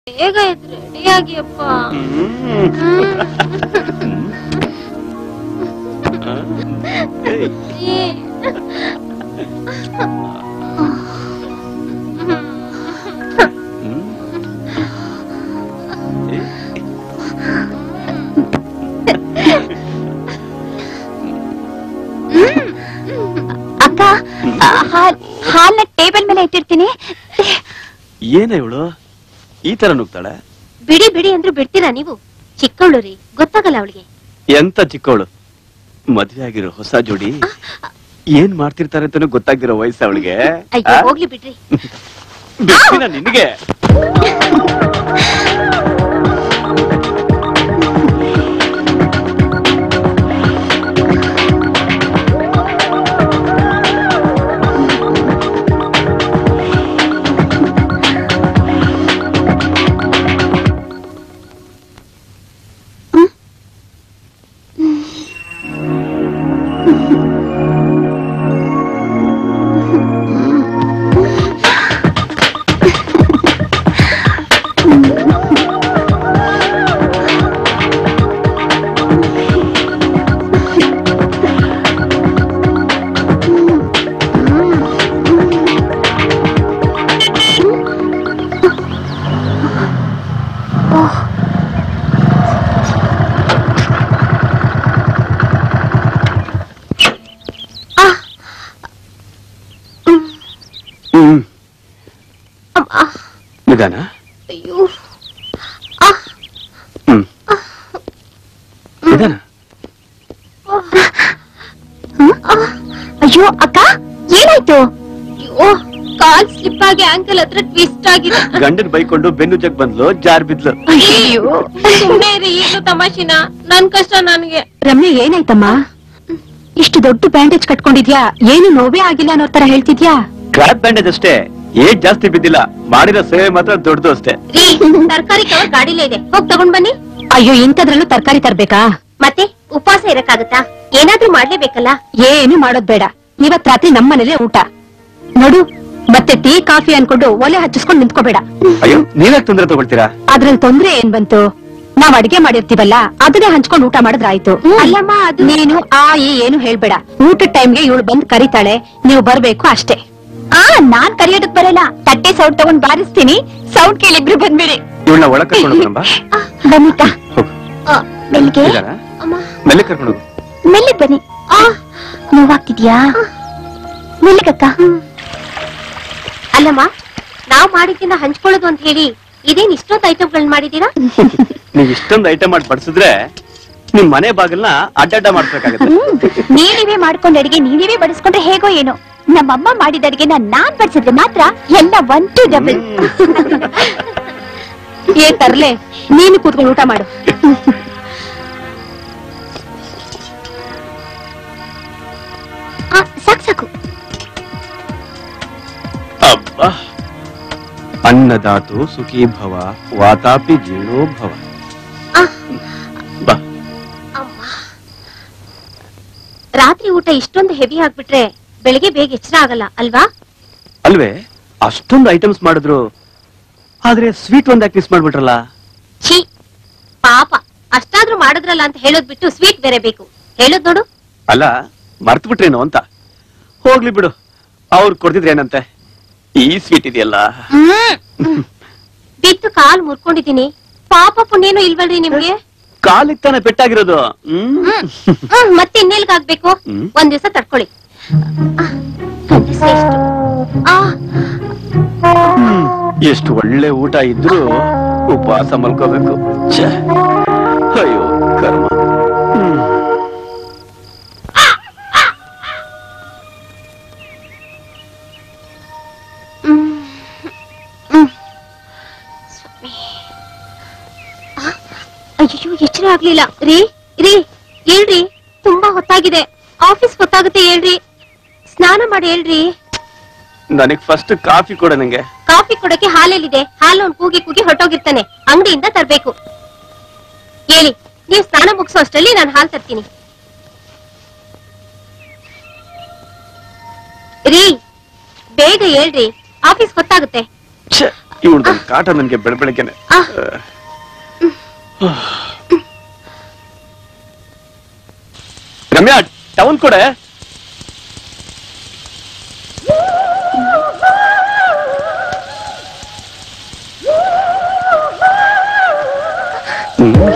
ಬೇಗ ಎದ್ದು ರೆಡಿ ಆಗಿಯಪ್ಪ ಅಕ್ಕ ಹಾಲ್ ಹಾಲ್ನ ಟೇಬಲ್ ಮೇಲೆ ಇಟ್ಟಿರ್ತೀನಿ ಏನ ಇವಳು ಈ ತರ ನುಗ್ತಾಳೆ ಬಿಡಿ ಬಿಡಿ ಅಂದ್ರು ಬಿಡ್ತೀರಾ ನೀವು ಚಿಕ್ಕವಳು ರೀ ಗೊತ್ತಾಗಲ್ಲ ಅವಳಿಗೆ ಎಂತ ಚಿಕ್ಕವಳು ಮದ್ವೆ ಆಗಿರೋ ಹೊಸ ಜೋಡಿ ಏನ್ ಮಾಡ್ತಿರ್ತಾರೆ ಅಂತಾನು ಗೊತ್ತಾಗ್ದಿರೋ ವಯಸ್ಸು ಅವಳಿಗೆ ಅಯ್ಯೋ ಹೋಗ್ಲಿ ಬಿಡ್ರಿ ನಿನಗೆ ಹ್ಮ್ ನಿಧಾನ ಅಯ್ಯೋ ಹ್ಮ್ ನಿಧಾನ ಅಯ್ಯೋ ಅಕ್ಕ ಏನಾಯ್ತು ಅಯ್ಯೋ ಕಾಲ್ ಸ್ಲಿಪ್ ಆಗಿ ಆಂಕಲ್ ಹತ್ರ ಟ್ವಿಸ್ಟ್ ಆಗಿದೆ ಗಂಡನ್ ಬೈಕೊಂಡು ಬೆನ್ನು ಜಗ್ ಬಂದ್ಲು ಜಾರ್ ಬಿದ್ಲು ಅಯ್ಯೋ ಸುಮ್ನೆ ಇರಿ ಏನು ತಮಾಷಿನ ನನ್ ಕಷ್ಟ ನನ್ಗೆ ರಮ್ಯ ಏನಾಯ್ತಮ್ಮ ಇಷ್ಟು ದೊಡ್ಡ ಬ್ಯಾಂಡೇಜ್ ಕಟ್ಕೊಂಡಿದ್ಯಾ ಏನು ನೋವೇ ಆಗಿಲ್ಲ ಅನ್ನೋ ತರ ಹೇಳ್ತಿದ್ಯಾ ಕ್ರಾಪ್ ಬ್ಯಾಂಡೇಜ್ ಅಷ್ಟೇ ಏನ್ ಜಾಸ್ತಿ ಬಿದ್ದಿಲ್ಲ ಮಾಡಿರೋ ಸೇವೆ ಮಾತ್ರ ದೊಡ್ಡದು ಅಷ್ಟೇ ರೀ ತರಕಾರಿ ಕವರ್ ಗಾಡಿಲೇ ಇದೆ ಹೋಗ್ ತಗೊಂಡ್ ಬನ್ನಿ ಅಯ್ಯೋ ಇಂಥದ್ರಲ್ಲೂ ತರಕಾರಿ ತರ್ಬೇಕಾ ಮತ್ತೆ ಉಪವಾಸ ಇರಕ್ಕಾಗತ್ತಾ ಏನಾದ್ರೂ ಮಾಡ್ಲೇಬೇಕಲ್ಲ ಏನು ಮಾಡೋದ್ ಬೇಡ ಇವತ್ ರಾತ್ರಿ ನಮ್ಮನೇಲೆ ಊಟ ನೋಡು ಮತ್ತೆ ಟೀ ಕಾಫಿ ಅನ್ಕೊಂಡು ಒಲೆ ಹಚ್ಚಿಸ್ಕೊಂಡ್ ನಿಂತ್ಕೋಬೇಡ ಅಯ್ಯೋ ನೀವ್ಯಾಕ್ ತೊಂದ್ರೆ ತಗೊಳ್ತೀರಾ ಅದ್ರಲ್ಲಿ ತೊಂದ್ರೆ ಏನ್ ಬಂತು ನಾವ್ ಅಡಿಗೆ ಮಾಡಿರ್ತೀವಲ್ಲ ಅದನ್ನೇ ಹಂಚ್ಕೊಂಡ್ ಊಟ ಮಾಡಿದ್ರಾಯ್ತು ಅಲ್ಲಮ್ಮ ಅದು ನೀನು ಆ ಈ ಏನು ಹೇಳ್ಬೇಡ ಊಟದ ಟೈಮ್ಗೆ ಇವಳು ಬಂದ್ ಕರಿತಾಳೆ ನೀವು ಬರ್ಬೇಕು ಅಷ್ಟೇ ಆ ನಾನ್ ಕರಿಯೋದಕ್ ಬರಲ್ಲ ತಟ್ಟೆ ಸೌಂಡ್ ತಗೊಂಡ್ ಬಾರಿಸ್ತೀನಿ ಸೌಂಡ್ ಕೇಳಿಬ್ರು ಬಂದ್ಬಿಡಿ ಇವಳನ್ನ ಒಳಗ್ ಕರ್ಕೊಂಡು ಹೋಗೋಣಮ್ಮ ಬನ್ನಿಕ್ಕ ಹೋಗು ಬೆಳಿಗ್ಗೆ ನಿಧಾನ ಮೆಲ್ಲ ಕರ್ಕೊಂಡು ಹೋಗು ಮೆಲ್ಲಿಗ್ ಬನ್ನಿ ನೋವಾಗ್ತಿದ್ಯಾ ಮೆಲ್ಲಿಗಕ್ಕ ಅಲ್ಲಮ್ಮ ನಾವ್ ಮಾಡಿದ್ದಿನ ಹಂಚ್ಕೊಳ್ಳೋದು ಅಂತ ಹೇಳಿ ಇದೇನ್ ಇಷ್ಟೊಂದು ಐಟಮ್ಗಳನ್ನ ಮಾಡಿದೀರಾ ನೀವ್ ಇಷ್ಟೊಂದು ಐಟಮ್ ಮಾಡಿ ಬಡಿಸಿದ್ರೆ ನಿಮ್ ಮನೆ ಬಾಗಿಲ್ನ ಅಡ್ಡಡ್ಡ ಮಾಡ್ಬೇಕಾಗತ್ತೆ ನೀವೇ ಮಾಡ್ಕೊಂಡ್ ಅಡಿಗೆ ನೀವೇ ಬಡಿಸ್ಕೊಂಡ್ರೆ ಹೇಗೋ ಏನೋ ನಮ್ಮಮ್ಮ ಮಾಡಿದ ಅಡಿಗೆನ ನಾನ್ ಬಡಿಸಿದ್ರೆ ಮಾತ್ರ ಎಲ್ಲ ಒನ್ ಟು ಡಬಲ್ ಏ ತರ್ಲೆ ನೀನು ಕೂತ್ಕೊಂಡು ಊಟ ಮಾಡು ಸಾಕು ಸಾಕು ಅಬ್ಬಾ ಅನ್ನದಾತು ಸುಖೀ ಭವ ವಾತಾಪಿ ಜೀರ್ಣೋ ಭವ ಬಾ ರಾತ್ರಿ ಊಟ ಇಷ್ಟೊಂದು ಹೆವಿ ಆಗ್ಬಿಟ್ರೆ ಬೆಳಿಗ್ಗೆ ಬೇಗ ಎಚ್ಚರ ಆಗಲ್ಲ ಅಲ್ವಾ ಅಲ್ವೇ ಅಷ್ಟೊಂದು ಐಟಮ್ಸ್ ಮಾಡಿದ್ರು ಆದ್ರೆ ಸ್ವೀಟ್ ಒಂದ್ ಯಾಕೆ ಮಿಸ್ ಮಾಡ್ಬಿಟ್ರಲ್ಲ ಛೀ ಪಾಪ ಅಷ್ಟಾದ್ರೂ ಮಾಡಿದ್ರಲ್ಲ ಅಂತ ಹೇಳೋದ್ ಬಿಟ್ಟು ಸ್ವೀಟ್ ಬೇರೆ ಬೇಕು ಹೇಳೋದ್ ನೋಡು ಅಲ್ಲ ಮರ್ತ್ ಬಿಟ್ರೇನು ಅಂತ ಹೋಗ್ಲಿ ಬಿಡು ಅವ್ರು ಕೊಡ್ತಿದ್ರೆ ಏನಂತೆ ಈ ಸ್ವೀಟ್ ಇದೆಯಲ್ಲ ಬಿತ್ತು ಕಾಲ್ ಮುರ್ಕೊಂಡಿದೀನಿ ಪಾಪ ಪುಣ್ಯನೂ ಇಲ್ವಲ್ರಿ ನಿಮ್ಗೆ ಕಾಲಿಗೆ ತಾನೆ ಪೆಟ್ಟಾಗಿರೋದು ಹ್ಮ್ ಹ್ಮ್, ಮತ್ತೆ ಇನ್ನೆಲ್ಗಾಗ್ಬೇಕು ಹ್ಮ್. ಒಂದ್ ದಿವಸ ತಡ್ಕೊಳ್ಳಿ ಆ, ಗಂಡಸ್ರೆ ಎಷ್ಟು? ಆ, ಎಷ್ಟು ಒಳ್ಳೆ ಊಟ ಇದ್ರು ಉಪವಾಸ ಮಲ್ಕೋಬೇಕು ಛೆ, ಅಯ್ಯೋ ಕರ್ಮ ಹ್ಮ್. ಅಯ್ಯೋ ಎಚ್ಚರ ಆಗ್ಲಿಲ್ಲ ರೀ ರೀ ಹೇಳ್ರಿ ತುಂಬಾ ಹೊತ್ತಾಗಿದೆ ಆಫೀಸ್ ಗೊತ್ತಾಗುತ್ತೆ ಹೇಳ್ರಿ ಸ್ನಾನ ಮಾಡಿ ಹೇಳ್ರಿ ನನಗ್ ಫಸ್ಟ್ ಕಾಫಿ ಕೊಡ ನಂಗೆ ಕಾಫಿ ಕೊಡಕ್ಕೆ ಹಾಲೆಲ್ಲಿದೆ ಹಾಲು ಅವ್ನ್ ಕೂಗಿ ಕೂಗಿ ಹೊಟ್ಟೋಗಿರ್ತಾನೆ ಅಂಗಡಿಯಿಂದ ತರ್ಬೇಕು ಹೇಳಿ ನೀವು ಸ್ನಾನ ಮುಗಿಸೋ ಅಷ್ಟರಲ್ಲಿ ನಾನು ಹಾಲು ತರ್ತೀನಿ ರೀ ಬೇಗ ಹೇಳ್ರಿ ಆಫೀಸ್ ಗೊತ್ತಾಗುತ್ತೆ ಛೆ, ಇವಳ್ದೊಂದು ಕಾಟ ನನ್ಗೆ ಬೆಳ ಬೆಳಗ್ಗೆನೆ ರಮ್ಯಾ ಟೌನ್ ಕೊಡೆ ಹ್ಮ್.